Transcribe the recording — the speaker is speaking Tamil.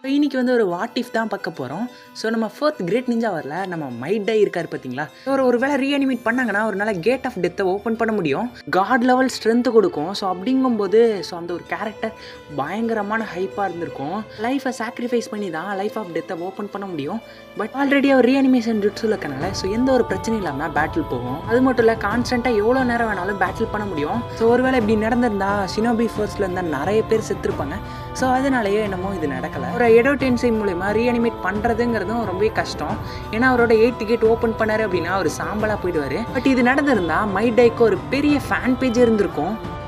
ஸோ இன்னைக்கு வந்து ஒரு வாட் இஃப் தான் பார்க்க போகிறோம் ஸோ நம்ம ஃபோர்த் கிரேட் நிஞ்சா வரல நம்ம மைட் டை இருக்கார் பார்த்தீங்களா ஒரு ஒரு வேளை ரீஅனிமேட் பண்ணாங்கன்னா ஒரு நாள் கேட் ஆஃப் டெத்தை ஓப்பன் பண்ண முடியும் காட் லெவல் ஸ்ட்ரென்த் கொடுக்கும் ஸோ அப்படிங்கும்போது ஸோ அந்த ஒரு கேரக்டர் பயங்கரமான ஹைப்பாக இருந்திருக்கும் லைஃப்பை சாக்ரிஃபைஸ் பண்ணி தான் லைஃப் ஆஃப் டெத்தை ஓப்பன் பண்ண முடியும் பட் ஆல்ரெடி அவர் ரீஅனிமேஷன் ஜுட்ஸில் இருக்கனால ஸோ எந்த ஒரு பிரச்சனையும் இல்லாமல் பேட்டில் போகும் அது மட்டும் இல்லை கான்ஸ்டண்ட்டாக எவ்வளோ நேரம் வேணாலும் பேட்டில் பண்ண முடியும் ஸோ ஒருவேளை இப்படி நடந்திருந்தா சினோபி ஃபோர்ஸில் இருந்தால் நிறைய பேர் செத்துருப்பாங்க ஸோ அதனாலேயே என்னமோ இது நடக்கலை ஒரு எடோடென்சி மூலயமா ரீஅனிமேட் பண்ணுறதுங்கிறதும் ரொம்பவே கஷ்டம் ஏன்னா அவரோட எயிட் கேட் ஓப்பன் பண்ணாரு அப்படின்னா அவர் சாம்பலாக போயிடுவார் பட் இது நடந்திருந்தா மை டைக்கு ஒரு பெரிய ஃபேன் பேஜ் இருந்திருக்கும்